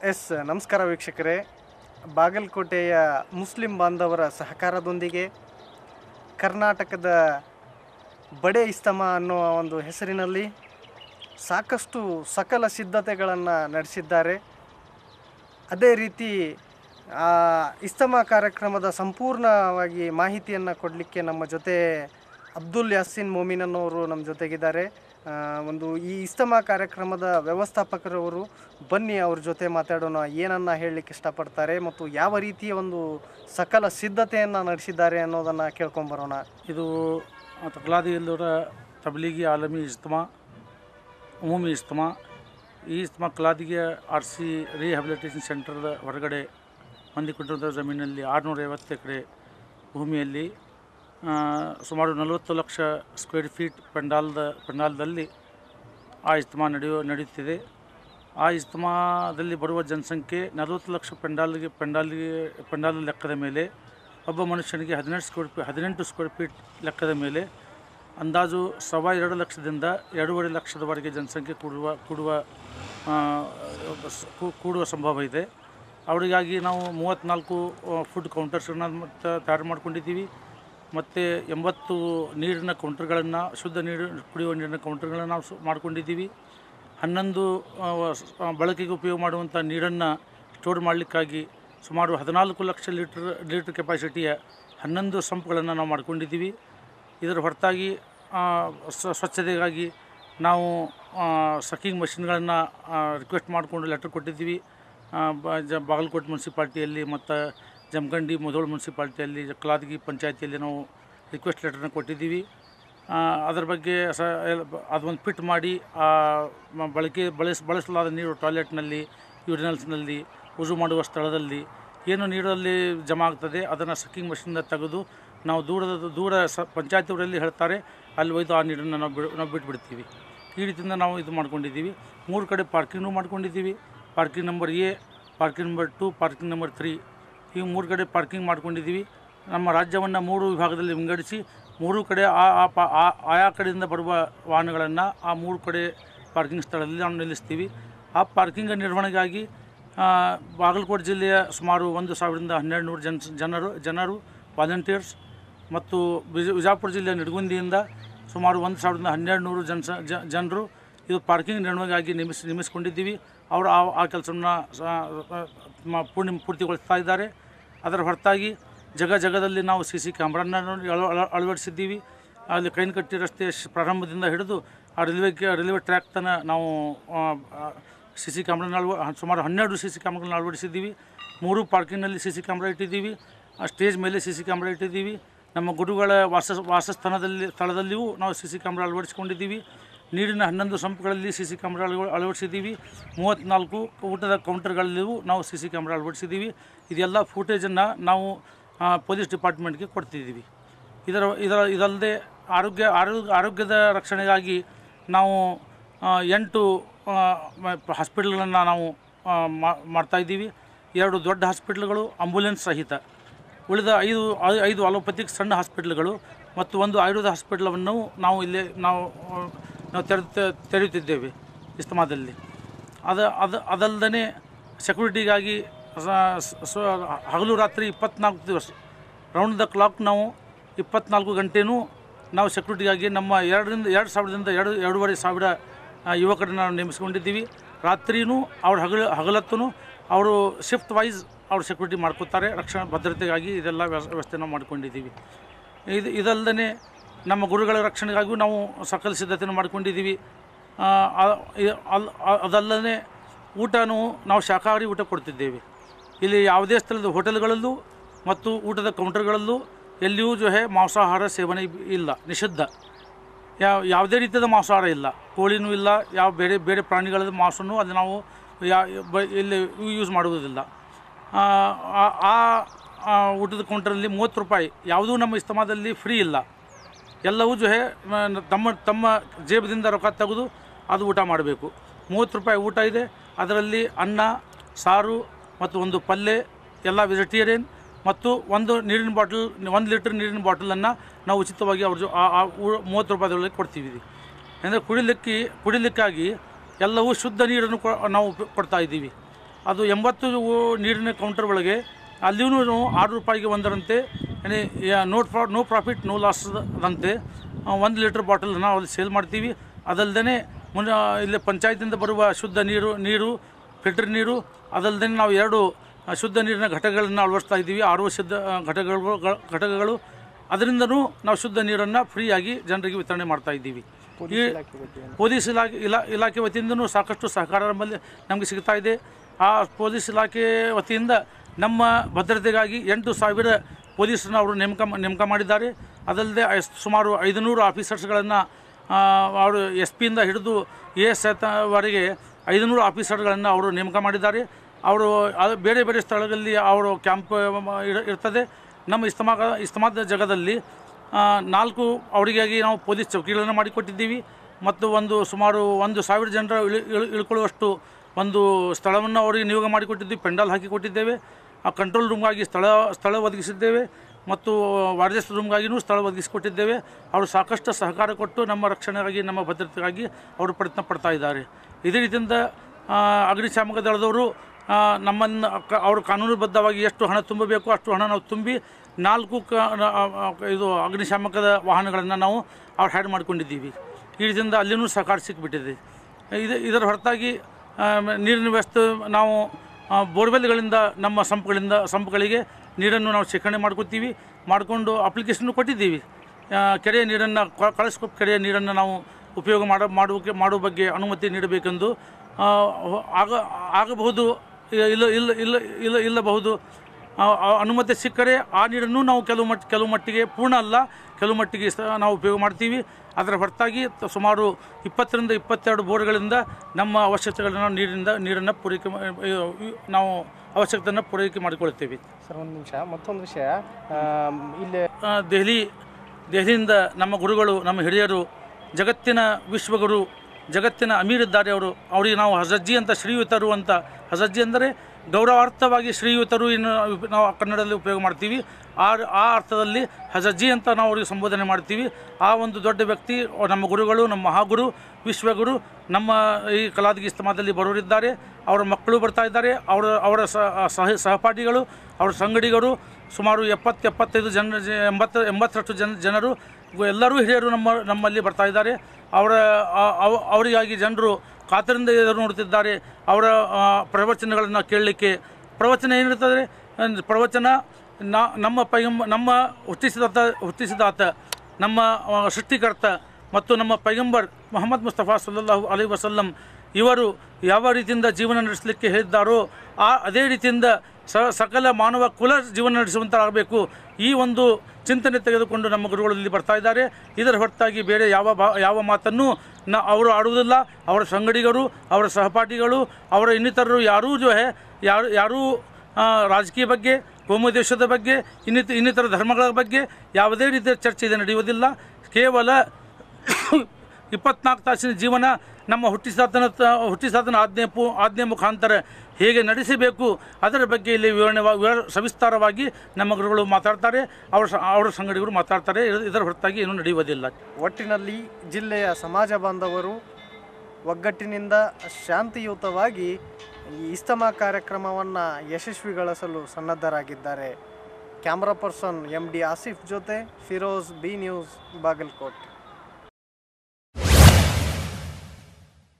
S ನಮಸ್ಕಾರ ವೀಕ್ಷಕರೇ ಬಾಗಲಕೋಟೆಯ ಮುಸ್ಲಿಂ ಬಾಂಧವರ ಸಹಕಾರದೊಂದಿಗೆ ಕರ್ನಾಟಕದ ಬಡೆ ಇಸ್ತಮ ಅನ್ನುವ ಒಂದು ಹೆಸರಿನಲ್ಲಿ ಸಾಕಷ್ಟು ಸಕಲ ಸಿದ್ಧತೆಗಳನ್ನು ನಡೆಸಿದ್ದಾರೆ ಅದೇ ರೀತಿ ಆ ಇಸ್ತಮ ಕಾರ್ಯಕ್ರಮದ ಸಂಪೂರ್ಣವಾಗಿ ಮಾಹಿತಿಯನ್ನು ಕೊಡಲಿಕ್ಕೆ ನಮ್ಮ ಜೊತೆ ಅಬ್ದುಲ್ ಯಾಸಿನ್ ಮೊಮಿನನ್ನವರು ನಮ್ಮ ಜೊತೆಗಿದ್ದಾರೆ ಆ, ಒಂದು ಈ ಇಸ್ತಮ ಕಾರ್ಯಕ್ರಮದ ವ್ಯವಸ್ಥಾಪಕರವರು ಬನ್ನಿ ಅವ್ರ ಜೊತೆ ಮಾತಾಡೋಣ ಏನನ್ನ ಹೇಳಲಿಕ್ಕೆ ಇಷ್ಟಪಡ್ತಾರೆ ಮತ್ತು ಯಾವ ರೀತಿಯ ಒಂದು ಸಕಲ ಸಿದ್ಧತೆಯನ್ನು ನಡೆಸಿದ್ದಾರೆ ಅನ್ನೋದನ್ನು ಕೇಳ್ಕೊಂಬರೋಣ ಇದು ತಕ್ಲಾದಿಯಲ್ಲೂರ ತಬ್ಲೀಗಿ ಆಲಮಿ ಇಜ್ತಮಾ ಉಮೂಮಿ ಇಜ್ತಮಾ ಈ ಇಜ್ತಮಾ ಕಲಾದಿಗೆ ಆರ್ ಸಿ ರಿಹ್ಯಾಬಿಲಿಟೇಷನ್ ಸೆಂಟರ್ದ ಹೊರಗಡೆ ಹೊಂದಿಕೊಂಡಿರುವ ಜಮೀನಲ್ಲಿ ಆರುನೂರೈವತ್ತು ಎಕರೆ ಭೂಮಿಯಲ್ಲಿ ಆ, ಸುಮಾರು ನಲವತ್ತು ಲಕ್ಷ ಸ್ಕ್ವೇರ್ ಫೀಟ್ ಪೆಂಡಾಲ್ದ ಪೆಂಡಾಲ್ದಲ್ಲಿ ಆ ಇಜ್ತಮಾ ನಡೆಯೋ ನಡೆಯುತ್ತಿದೆ ಆ ಇಜ್ತಮಾದಲ್ಲಿ ಬರುವ ಜನಸಂಖ್ಯೆ ನಲವತ್ತು ಲಕ್ಷ ಪೆಂಡಾಲ್ಗೆ ಪೆಂಡಾಲ್ಗೆ ಪೆಂಡಾಲ್ ಲೆಕ್ಕದ ಮೇಲೆ ಒಬ್ಬ ಮನುಷ್ಯನಿಗೆ ಹದಿನೆಂಟು ಸ್ಕ್ವೇರ್ ಫೀ ಹದಿನೆಂಟು ಸ್ಕ್ವೇರ್ ಫೀಟ್ ಲೆಕ್ಕದ ಮೇಲೆ ಅಂದಾಜು ಸವಾ ಎರಡು ಲಕ್ಷದಿಂದ ಎರಡೂವರೆ ಲಕ್ಷದವರೆಗೆ ಜನಸಂಖ್ಯೆ ಕೂಡುವ ಕೂಡುವ ಆ, ಸ್- ಕೂ- ಕೂಡುವ ಸಂಭವ ಇದೆ ಅವರಿಗಾಗಿ ನಾವು ಮೂವತ್ತ್ನಾಲ್ಕು ಫುಡ್ ಕೌಂಟರ್ಸನ್ನು ಮತ್ತು ತಯಾರು ಮಾಡ್ಕೊಂಡಿದ್ದೀವಿ ಮತ್ತು ಎಂಬತ್ತು ನೀರಿನ ಕೌಂಟರ್ಗಳನ್ನು ಶುದ್ಧ ನೀರು ಕುಡಿಯುವ ನೀರಿನ ಕೌಂಟರ್ಗಳನ್ನು ನಾವು ಸು- ಮಾಡ್ಕೊಂಡಿದ್ದೀವಿ ಹನ್ನೊಂದು ಆ, ಸ- ಆ, ಬಳಕೆಗೆ ಉಪಯೋಗ ಮಾಡುವಂಥ ನೀರನ್ನು ಸ್ಟೋರ್ ಮಾಡಲಿಕ್ಕಾಗಿ ಸುಮಾರು ಹದಿನಾಲ್ಕು ಲಕ್ಷ ಲೀಟ್ರ್ ಲೀಟ್ರ್ ಕೆಪಾಸಿಟಿಯ ಹನ್ನೊಂದು ಸಂಪ್ಗಳನ್ನು ನಾವು ಮಾಡ್ಕೊಂಡಿದ್ದೀವಿ ಇದರ ಹೊರತಾಗಿ ಆ, ಸ್ವ- ಸ್ವಚ್ಛತೆಗಾಗಿ ನಾವು ಸಕಿಂಗ್ ಮಷಿನ್ಗಳನ್ನು ರಿಕ್ವೆಸ್ಟ್ ಮಾಡಿಕೊಂಡು ಲೆಟರ್ ಕೊಟ್ಟಿದ್ದೀವಿ ಆ, ಬ ಜ ಬಾಗಲಕೋಟೆ ಮುನ್ಸಿಪಾಲ್ಟಿಯಲ್ಲಿ ಮತ್ತು ಜಮಖಂಡಿ ಮುಧೋಳ ಮುನ್ಸಿಪಾಲ್ಟಿಯಲ್ಲಿ ಕಲಾದಗಿ ಪಂಚಾಯತಿಯಲ್ಲಿ ನಾವು ರಿಕ್ವೆಸ್ಟ್ ಲೆಟರ್ನ ಕೊಟ್ಟಿದ್ದೀವಿ ಆ, ಅದರ ಬಗ್ಗೆ ಸ ಎಲ್- ಬ- ಅದೊಂದು ಫಿಟ್ ಮಾಡಿ ಆ, ಮ- ಬಳಕೆ ಬಳಸ್ ಬಳಸಲಾದ ನೀರು ಟಾಯ್ಲೆಟ್ನಲ್ಲಿ ಯೂರಿನಲ್ಸ್ನಲ್ಲಿ ಉಜು ಮಾಡುವ ಸ್ಥಳದಲ್ಲಿ ಏನು ನೀರಲ್ಲಿ ಜಮಾ ಆಗ್ತದೆ ಅದನ್ನು ಸಕ್ಕಿಂಗ್ ಮಷಿನಿಂದ ತೆಗೆದು ನಾವು ದೂರದ ದೂರ ಸ ಪಂಚಾಯತಿಯವರಲ್ಲಿ ಹೇಳ್ತಾರೆ ಅಲ್ಲಿ ಒಯ್ದು ಆ ನೀರನ್ನು ನಾವು ಬಿಡು ನಾವು ಬಿಟ್ಬಿಡ್ತೀವಿ ಈ ರೀತಿಯಿಂದ ನಾವು ಇದು ಮಾಡ್ಕೊಂಡಿದ್ದೀವಿ ಮೂರು ಕಡೆ ಪಾರ್ಕಿಂಗು ಮಾಡ್ಕೊಂಡಿದ್ದೀವಿ parking number A parking number two parking number three ಈ ಮೂರು ಕಡೆ ಪಾರ್ಕಿಂಗ್ ಮಾಡ್ಕೊಂಡಿದ್ದೀವಿ ನಮ್ಮ ರಾಜ್ಯವನ್ನು ಮೂರು ವಿಭಾಗದಲ್ಲಿ ವಿಂಗಡಿಸಿ ಮೂರು ಕಡೆ ಆ ಆ ಪ ಆ- ಆಯಾ ಕಡೆಯಿಂದ ಬರುವ ವಾಹನಗಳನ್ನು ಆ ಮೂರು ಕಡೆ ಪಾರ್ಕಿಂಗ್ ಸ್ಥಳದಲ್ಲಿ ನಾವು ನಿಲ್ಲಿಸ್ತೀವಿ ಆ ಪಾರ್ಕಿಂಗ್ ನಿರ್ವಹಣೆಗಾಗಿ ಆ, ಬಾಗಲಕೋಟೆ ಜಿಲ್ಲೆಯ ಸುಮಾರು ಒಂದು ಸಾವಿರದಿಂದ ಹನ್ನೆರಡು ನೂರು ಜನ ಜನರು ಜನರು ವಾಲಂಟಿಯರ್ಸ್ ಮತ್ತು ಬಿಜ ವಿಜಾಪುರ ಜಿಲ್ಲೆಯ ನಿಡಗುಂದಿಯಿಂದ ಸುಮಾರು ಒಂದು ಸಾವಿರದ ಹನ್ನೆರಡು ನೂರು ಜನ ಜನರು ಇದು ಪಾರ್ಕಿಂಗ್ ನಿರ್ವಹಣೆಗಾಗಿ ನೇಮಿಸಿ ನೇಮಿಸಿಕೊಂಡಿದ್ದೀವಿ ಅವರು ಆ ಆ ಕೆಲಸವನ್ನು ಪೂರ್ಣಿ ಪೂರ್ತಿಗೊಳಿಸ್ತಾ ಇದ್ದಾರೆ ಅದರ ಹೊರತಾಗಿ ಜಗ ಜಗದಲ್ಲಿ ನಾವು ಸಿ ಸಿ ಕ್ಯಾಮ್ರಾನ ಅಳ ಅಳ- ಅಳವಡಿಸಿದ್ದೀವಿ ಅಲ್ಲಿ ಕೈನಕಟ್ಟಿ ರಸ್ತೆ ಶ್- ಪ್ರಾರಂಭದಿಂದ ಹಿಡಿದು ಆ ರೈಲ್ವೆ ರೈಲ್ವೆ ಟ್ರ್ಯಾಕ್ ತನಕ ನಾವು ಸಿ ಸಿ ಕ್ಯಾಮ್ರಾನ ಅಳವ ಸುಮಾರು ಹನ್ನೆರಡು ಸಿ ಸಿ ಕ್ಯಾಮ್ರಾಗಳನ್ನ ಅಳವಡಿಸಿದ್ದೀವಿ ಮೂರು ಪಾರ್ಕಿಂಗ್ನಲ್ಲಿ ಸಿ ಸಿ ಕ್ಯಾಮ್ರಾ ಇಟ್ಟಿದ್ದೀವಿ ಆ ಸ್ಟೇಜ್ ಮೇಲೆ ಸಿ ಸಿ ಕ್ಯಾಮ್ರಾ ಇಟ್ಟಿದ್ದೀವಿ ನಮ್ಮ ಗುರುಗಳ ವಾಸ ವಾಸಸ್ಥಾನದಲ್ಲಿ ಸ್ಥಳದಲ್ಲಿಯೂ ನಾವು ಸಿ ಸಿ ಕ್ಯಾಮ್ರಾ ಅಳವಡಿಸಿಕೊಂಡಿದ್ದೀವಿ ನೀರಿನ ಹನ್ನೊಂದು ಸಂಪುಗಳಲ್ಲಿ ಸಿ ಸಿ ಕ್ಯಾಮ್ರಾ ಅಳವ ಅಳವಡಿಸಿದ್ದೀವಿ ಮೂವತ್ತ್ನಾಲ್ಕು ಊಟದ ಕೌಂಟರ್ಗಳಲ್ಲಿಯೂ ನಾವು ಸಿ ಸಿ ಕ್ಯಾಮ್ರಾ ಅಳವಡಿಸಿದ್ದೀವಿ ಇದೆಲ್ಲ ಫೂಟೇಜನ್ನು ನಾವು ಆ, ಪೊಲೀಸ್ ಡಿಪಾರ್ಟ್ಮೆಂಟ್ಗೆ ಕೊಡ್ತಿದ್ದೀವಿ ಇದರ ಇದರ ಇದಲ್ಲದೆ ಆರೋಗ್ಯ ಆರೋಗ್ಯ ಆರೋಗ್ಯದ ರಕ್ಷಣೆಗಾಗಿ ನಾವು ಆ, ಎಂಟು ಹಾಸ್ಪಿಟಲ್ಗಳನ್ನು ನಾವು ಆ, ಮಾ- ಮಾಡ್ತಾಯಿದ್ದೀವಿ ಎರಡು ದೊಡ್ಡ ಹಾಸ್ಪಿಟ್ಲ್ಗಳು ಆಂಬುಲೆನ್ಸ್ ಸಹಿತ ಉಳಿದ ಐದು ಐ- ಐದು ಅಲೋಪತಿಕ್ ಸಣ್ಣ ಹಾಸ್ಪಿಟ್ಲ್ಗಳು ಮತ್ತು ಒಂದು ಆಯುರ್ವೇದ ಹಾಸ್ಪಿಟ್ಲವನ್ನು ನಾವು ಇಲ್ಲಿ ನಾವು ಆ, ನಾವು ತೆರೆ ತೆ- ತೆರೆಯುತ್ತಿದ್ದೇವೆ ಇಸ್ತಮಾದಲ್ಲಿ ಅದ ಅದು ಅದಲ್ಲದೆ ಸೆಕ್ಯೂರಿಟಿಗಾಗಿ ಸ- ಸ- ಹಗಲು ರಾತ್ರಿ ಇಪ್ಪತ್ನಾಲ್ಕು ದಿವಸ ರೌಂಡ್ ದ ಕ್ಲಾಕ್ ನಾವು ಇಪ್ಪತ್ನಾಲ್ಕು ಗಂಟೆನೂ ನಾವು ಸೆಕ್ಯೂರಿಟಿಗಾಗಿ ನಮ್ಮ ಎರಡರಿಂದ ಎರಡು ಸಾವಿರದಿಂದ ಎರಡು ಎರಡೂವರೆ ಸಾವಿರ ಆ, ಯುವಕರನ್ನ ನಾವು ನೇಮಿಸ್ಕೊಂಡಿದ್ದೀವಿ ರಾತ್ರಿನೂ ಅವ್ರ ಹಗಲು ಹಗಲತ್ತೂ ಅವರು ಶಿಫ್ಟ್ ವೈಸ್ ಅವ್ರು ಸೆಕ್ಯೂರಿಟಿ ಮಾಡ್ಕೋತಾರೆ ರಕ್ಷಣಾ ಭದ್ರತೆಗಾಗಿ ಇದೆಲ್ಲ ವ್ಯವ- ವ್ಯವಸ್ಥೆ ನಾವು ಮಾಡ್ಕೊಂಡಿದ್ದೀವಿ ಇದು ಇದಲ್ಲದೆ ನಮ್ಮ ಗುರುಗಳ ರಕ್ಷಣೆಗಾಗಿಯೂ ನಾವು ಸಕಲ ಸಿದ್ಧತೆಯನ್ನು ಮಾಡ್ಕೊಂಡಿದ್ದೀವಿ ಆ, ಆ- ಇ- ಅಲ್- ಅ- ಅದಲ್ಲದೆ ಊಟನೂ ನಾವು ಶಾಕಾಹಾರಿ ಊಟ ಕೊಡ್ತಿದ್ದೇವೆ ಇಲ್ಲಿ ಯಾವುದೇ ಸ್ಥಳದ ಹೋಟೆಲ್ಗಳಲ್ಲೂ ಮತ್ತು ಊಟದ ಕೌಂಟರ್ಗಳಲ್ಲೂ ಎಲ್ಲಿಯೂ ಜೊ ಹೇ ಮಾಂಸಾಹಾರ ಸೇವನೆ ಇಲ್ಲ ನಿಷಿದ್ಧ ಯಾವ ಯಾವುದೇ ರೀತಿಯಾದ ಮಾಂಸಾಹಾರ ಇಲ್ಲ ಕೋಳಿನೂ ಇಲ್ಲ ಯಾವ ಬೇರೆ ಬೇರೆ ಪ್ರಾಣಿಗಳ ಮಾಂಸನೂ ಅಲ್ಲಿ ನಾವು ಯಾ ಬ ಇಲ್ಲಿ ಯೂಸ್ ಮಾಡುವುದಿಲ್ಲ ಆ, ಆ- ಆ ಆ ಊಟದ ಕೌಂಟರಲ್ಲಿ ಮೂವತ್ತು ರೂಪಾಯಿ ಯಾವುದೂ ನಮ್ಮ ಇಸ್ತಮಾದಲ್ಲಿ ಫ್ರೀ ಇಲ್ಲ ಎಲ್ಲವೂ ಜೊ ಹೇ ಮ- ತಮ್ಮ ತಮ್ಮ ಜೇಬದಿಂದ ರೊಕ್ಕ ತೆಗೆದು ಅದು ಊಟ ಮಾಡಬೇಕು ಮೂವತ್ತು ರೂಪಾಯಿ ಊಟ ಇದೆ ಅದರಲ್ಲಿ ಅನ್ನ ಸಾರು ಮತ್ತು ಒಂದು ಪಲ್ಯ ಎಲ್ಲ ವೆಜಿಟೇರಿಯನ್ ಮತ್ತು ಒಂದು ನೀರಿನ ಬಾಟಲ್ ಒಂದು ಲೀಟ್ರ್ ನೀರಿನ ಬಾಟಲನ್ನು ನಾವು ಉಚಿತವಾಗಿ ಅವ್ರ ಜೊ- ಆ ಆ ಊ- ಮೂವತ್ತು ರೂಪಾಯಿದೊಳಗೆ ಕೊಡ್ತೀವಿ ಅಂದರೆ ಕುಡಿಲಿಕ್ಕೆ ಕುಡಿಲಿಕ್ಕಾಗಿ ಎಲ್ಲವೂ ಶುದ್ಧ ನೀರನ್ನು ಕೊ ನಾವು ಉಪ- ಕೊಡ್ತಾ ಇದ್ದೀವಿ ಅದು ಎಂಬತ್ತು ಓ- ನೀರಿನ ಕೌಂಟರ್ ಒಳಗೆ ಅಲ್ಲಿಯೂ ಆರು ರೂಪಾಯಿಗೆ ಒಂದರಂತೆ ಏನೇ ನೋ ಪ್ರಾ ನೋ ಪ್ರಾಫಿಟ್ ನೋ ಲಾಸ್ ಅಂತೆ ಒಂದು ಲೀಟ್ರ್ ಬಾಟಲ್ ನಾವು ಅಲ್ಲಿ ಸೇಲ್ ಮಾಡ್ತೀವಿ ಅದಲ್ಲದೆ ಮುನ್ನ ಇಲ್ಲಿ ಪಂಚಾಯತಿಂದ ಬರುವ ಶುದ್ಧ ನೀರು ನೀರು ಫಿಲ್ಟರ್ ನೀರು ಅದಲ್ಲದೆ ನಾವು ಎರಡು ಆ, ಶುದ್ಧ ನೀರಿನ ಘಟಕಗಳನ್ನು ಅಳವಡಿಸ್ತಾ ಇದ್ದೀವಿ ಆರು ಶುದ್ಧ ಆ, ಘಟಕಗಳು ಗ- ಘಟಕಗಳು ಅದರಿಂದನೂ ನಾವು ಶುದ್ಧ ನೀರನ್ನು ಫ್ರೀಯಾಗಿ ಜನರಿಗೆ ವಿತರಣೆ ಮಾಡ್ತಾ ಇದ್ದೀವಿ ಈ ಪೊಲೀಸ್ ಇಲಾಖೆ ಇಲಾ ಇಲಾಖೆ ವತಿಯಿಂದನೂ ಸಾಕಷ್ಟು ಸಹಕಾರ ನಮ್ಮಲ್ಲಿ ನಮಗೆ ಸಿಗ್ತಾ ಇದೆ ಆ ಪೊಲೀಸ್ ಇಲಾಖೆ ವತಿಯಿಂದ ನಮ್ಮ ಭದ್ರತೆಗಾಗಿ ಎಂಟು ಸಾವಿರ ಪೊಲೀಸರನ್ನ ಅವರು ನೇಮಕ ನೇಮಕ ಮಾಡಿದ್ದಾರೆ ಅದಲ್ಲದೆ ಐಸ್- ಸುಮಾರು ಐದುನೂರು ಆಫೀಸರ್ಸ್ಗಳನ್ನು ಅವರು ಎಸ್ ಪಿಯಿಂದ ಹಿಡಿದು ಎ ಎಸ್ ವರೆಗೆ ಐದುನೂರು ಆಫೀಸರ್ಗಳನ್ನು ಅವರು ನೇಮಕ ಮಾಡಿದ್ದಾರೆ ಅವರು ಅದು ಬೇರೆ ಬೇರೆ ಸ್ಥಳಗಳಲ್ಲಿ ಅವರು ಕ್ಯಾಂಪ್ ಇರ- ಇರ್ತದೆ ನಮ್ಮ ಇಸ್ತಮಾ ಇಸ್ತಮಾದ ಜಾಗದಲ್ಲಿ ಆ, ನಾಲ್ಕು ಅವರಿಗಾಗಿ ನಾವು ಪೊಲೀಸ್ ಚೌಕಿಗಳನ್ನು ಮಾಡಿಕೊಟ್ಟಿದ್ದೀವಿ ಮತ್ತು ಒಂದು ಸುಮಾರು ಒಂದು ಸಾವಿರ ಜನರ ಇಳಿ ಇಳಿ- ಇಳ್ಕೊಳ್ಳುವಷ್ಟು ಒಂದು ಸ್ಥಳವನ್ನು ಅವರಿಗೆ ನಿಯೋಗ ಮಾಡಿಕೊಟ್ಟಿದ್ದೀವಿ ಪೆಂಡಾಲ್ ಹಾಕಿ ಕೊಟ್ಟಿದ್ದೇವೆ ಆ ಕಂಟ್ರೋಲ್ ರೂಮ್ಗಾಗಿ ಸ್ಥಳ ಸ್ಥಳ ಒದಗಿಸಿದ್ದೇವೆ ಮತ್ತು ವಾರ್ಜಸ್ ರೂಮ್ಗಾಗಿಯೂ ಸ್ಥಳ ಒದಗಿಸಿಕೊಟ್ಟಿದ್ದೇವೆ ಅವರು ಸಾಕಷ್ಟು ಸಹಕಾರ ಕೊಟ್ಟು ನಮ್ಮ ರಕ್ಷಣೆಗಾಗಿ ನಮ್ಮ ಭದ್ರತೆಗಾಗಿ ಅವರು ಪ್ರಯತ್ನ ಪಡ್ತಾ ಇದ್ದಾರೆ ಇದೇ ರೀತಿಯಿಂದ ಆ, ಅಗ್ನಿಶಾಮಕ ದಳದವರು ಆ, ನಮ್ಮನ್ನು ಕ- ಅವರು ಕಾನೂನುಬದ್ಧವಾಗಿ ಎಷ್ಟು ಹಣ ತುಂಬಬೇಕು ಅಷ್ಟು ಹಣ ನಾವು ತುಂಬಿ ನಾಲ್ಕು ಕ ನ- ಆ, ಆ, ಇದು ಅಗ್ನಿಶಾಮಕದ ವಾಹನಗಳನ್ನು ನಾವು ಅವ್ರು ಹ್ಯಾಡ್ ಮಾಡ್ಕೊಂಡಿದ್ದೀವಿ ಈ ರೀತಿಯಿಂದ ಅಲ್ಲಿನೂ ಸಹಕಾರ ಸಿಕ್ಕಿಬಿಟ್ಟಿದೆ ಇದು ಇದರ ಹೊರತಾಗಿ ಆ, ಮ- ನೀರಿನ ವ್ಯವಸ್ಥೆ ನಾವು ಆ, ಬೋರ್ವೆಲ್ಗಳಿಂದ ನಮ್ಮ ಸಂಪ್ಗಳಿಂದ ಸಂಪ್ಗಳಿಗೆ ನೀರನ್ನು ನಾವು ಶೇಖರಣೆ ಮಾಡ್ಕೊತೀವಿ ಮಾಡಿಕೊಂಡು ಅಪ್ಲಿಕೇಶನ್ ಕೊಟ್ಟಿದ್ದೀವಿ ಆ, ಕೆರೆಯ ನೀರನ್ನು ಕಳಿಸ್ಕೊ ಕೆರೆಯ ನೀರನ್ನು ನಾವು ಉಪಯೋಗ ಮಾಡ ಮಾಡುವ ಮಾಡುವ ಬಗ್ಗೆ ಅನುಮತಿ ನೀಡಬೇಕೆಂದು ಆ, ಆಗ ಆಗಬಹುದು ಇಲ್ಲ ಇಲ್ಲ ಇಲ್ಲ ಇಲ್ಲ ಇಲ್ಲಬಹುದು ಆ, ಆ ಅನುಮತಿ ಸಿಕ್ಕರೆ ಆ ನೀರನ್ನು ನಾವು ಕೆಲವು ಮಟ್ ಕೆಲವು ಮಟ್ಟಿಗೆ ಪೂರ್ಣ ಅಲ್ಲ ಕೆಲವು ಮಟ್ಟಿಗೆ ಸಹ ನಾವು ಉಪಯೋಗ ಮಾಡ್ತೀವಿ ಅದರ ಹೊರತಾಗಿ ತ- ಸುಮಾರು ಇಪ್ಪತ್ತರಿಂದ ಇಪ್ಪತ್ತೆರಡು ಬೋರ್ಗಳಿಂದ ನಮ್ಮ ಅವಶ್ಯಕತೆಗಳನ್ನು ನೀರಿನಿಂದ ನೀರನ್ನು ಪೂರೈಕೆ ಮಾ- ಇ- ನಾವು ಅವಶ್ಯಕತೆಯನ್ನು ಪೂರೈಕೆ ಮಾಡಿಕೊಳ್ತೇವೆ ಸರ್ ಒಂದು ನಿಮಿಷ ಮತ್ತೊಂದು ವಿಷಯ ಆ, ಇಲ್ಲಿ ಆ, ದೆಹಲಿ ದೆಹಲಿಯಿಂದ ನಮ್ಮ ಗುರುಗಳು ನಮ್ಮ ಹಿರಿಯರು ಜಗತ್ತಿನ ವಿಶ್ವಗುರು ಜಗತ್ತಿನ ಅಮೀರ್ ಇದ್ದಾರೆ ಅವರು ಅವರಿಗೆ ನಾವು ಹಜಜ್ಜಿ ಅಂತ ಶ್ರೀಯುತರು ಅಂತ ಹಜಜ್ಜಿ ಅಂದರೆ ಗೌರವಾರ್ಥವಾಗಿ ಶ್ರೀಯುತರು ಇನ್ನು ನಾವು ಕನ್ನಡದಲ್ಲಿ ಉಪಯೋಗ ಮಾಡ್ತೀವಿ ಆ ಆ ಅರ್ಥದಲ್ಲಿ ಹಜಜ್ಜಿ ಅಂತ ನಾವು ಅವರಿಗೆ ಸಂಬೋಧನೆ ಮಾಡ್ತೀವಿ ಆ ಒಂದು ದೊಡ್ಡ ವ್ಯಕ್ತಿ ನಮ್ಮ ಗುರುಗಳು ನಮ್ಮ ಮಹಾಗುರು ವಿಶ್ವಗುರು ನಮ್ಮ ಈ ಕಲಾದಗಿ ಇಸ್ತಮಾದಲ್ಲಿ ಬರೋರಿದ್ದಾರೆ ಅವರ ಮಕ್ಕಳು ಬರ್ತಾ ಇದ್ದಾರೆ ಅವರ ಅವರ ಸಹ ಸಹ ಸಹಪಾಠಿಗಳು ಅವರ ಸಂಗಡಿಗರು ಸುಮಾರು ಎಪ್ಪತ್ತು ಎಪ್ಪತ್ತೈದು ಜನ ಜ- ಎಂಬತ್ತು ಎಂಬತ್ತರಷ್ಟು ಜನ ಜನರು ಎಲ್ಲರೂ ಹಿರಿಯರು ನಮ್ಮ ನಮ್ಮಲ್ಲಿ ಬರ್ತಾ ಇದ್ದಾರೆ ಅವರ ಆ- ಅವ- ಅವರಿಗಾಗಿ ಜನರು ಕಾತರಿಂದ ಎದುರು ನೋಡುತ್ತಿದ್ದಾರೆ ಅವರ ಆ, ಪ್ರವಚನಗಳನ್ನು ಕೇಳಲಿಕ್ಕೆ ಪ್ರವಚನ ಏನಿರ್ತದೆ ಅಂದ್ರೆ ಪ್ರವಚನ ನಾ ನಮ್ಮ ಪೈಗಂಬ ನಮ್ಮ ಹುಟ್ಟಿಸಿದಾತ ಹುಟ್ಟಿಸಿದಾತ ನಮ್ಮ ಆ, ಸೃಷ್ಟಿಕರ್ತ ಮತ್ತು ನಮ್ಮ ಪೈಗಂಬರ್ ಮೊಹಮ್ಮದ್ ಮುಸ್ತಫಾ ಸಲ್ಲಲ್ಲಾಹು ಅಲೈ ವಸಲ್ಲಂ ಇವರು ಯಾವ ರೀತಿಯಿಂದ ಜೀವನ ನಡೆಸಲಿಕ್ಕೆ ಹೇಳಿದ್ದಾರೋ ಆ ಅದೇ ರೀತಿಯಿಂದ ಸ ಸಕಲ ಮಾನವ ಕುಲ ಜೀವನ ನಡೆಸುವಂತಾಗಬೇಕು ಈ ಒಂದು ಚಿಂತನೆ ತೆಗೆದುಕೊಂಡು ನಮ್ಮ ಗುರುಗಳು ಇಲ್ಲಿ ಬರ್ತಾ ಇದ್ದಾರೆ ಇದರ ಹೊರತಾಗಿ ಬೇರೆ ಯಾವ ಬಾ ಯಾವ ಮಾತನ್ನು ನ ಅವರು ಆಡುವುದಿಲ್ಲ ಅವರ ಸಂಗಡಿಗರು ಅವರ ಸಹಪಾಠಿಗಳು ಅವರ ಇನ್ನಿತರರು ಯಾರೂ ಜೋ ಹೇ ಯಾರು ಯಾರೂ ಆ, ರಾಜಕೀಯ ಬಗ್ಗೆ ಕೋಮುದೇಶದ ಬಗ್ಗೆ ಇನ್ನಿತ ಇನ್ನಿತರ ಧರ್ಮಗಳ ಬಗ್ಗೆ ಯಾವುದೇ ರೀತಿಯ ಚರ್ಚೆ ಇದು ನಡೆಯುವುದಿಲ್ಲ ಕೇವಲ ಇಪ್ಪತ್ನಾಲ್ಕು ತಾಸಿನ ಜೀವನ ನಮ್ಮ ಹುಟ್ಟಿಸಾತನ ಹುಟ್ಟಿಸಾತನ ಆಜ್ಞೆ ಪು ಆಜ್ಞೆ ಮುಖಾಂತರ ಹೇಗೆ ನಡೆಸಬೇಕು ಅದರ ಬಗ್ಗೆ ಇಲ್ಲಿ ವಿವರಣೆ ವಿವರ ಸವಿಸ್ತಾರವಾಗಿ ನಮ್ಮ ಗುರುಗಳು ಮಾತಾಡ್ತಾರೆ ಅವರ ಸ- ಅವರ ಸಂಗಡಿಗರು ಮಾತಾಡ್ತಾರೆ ಇದ- ಇದರ ಹೊರತಾಗಿ ಏನೂ ನಡೆಯುವುದಿಲ್ಲ ಒಟ್ಟಿನಲ್ಲಿ ಜಿಲ್ಲೆಯ ಸಮಾಜ ಬಾಂಧವರು ಒಗ್ಗಟ್ಟಿನಿಂದ ಶಾಂತಿಯುತವಾಗಿ ಈ ಇಸ್ತಮಾ ಕಾರ್ಯಕ್ರಮವನ್ನು ಯಶಸ್ವಿಗೊಳಿಸಲು ಸನ್ನದ್ಧರಾಗಿದ್ದಾರೆ camera person M D Asif ಜೊತೆ ಫಿರೋಜ್ ಬಿ ನ್ಯೂಸ್ ಬಾಗಲಕೋಟ್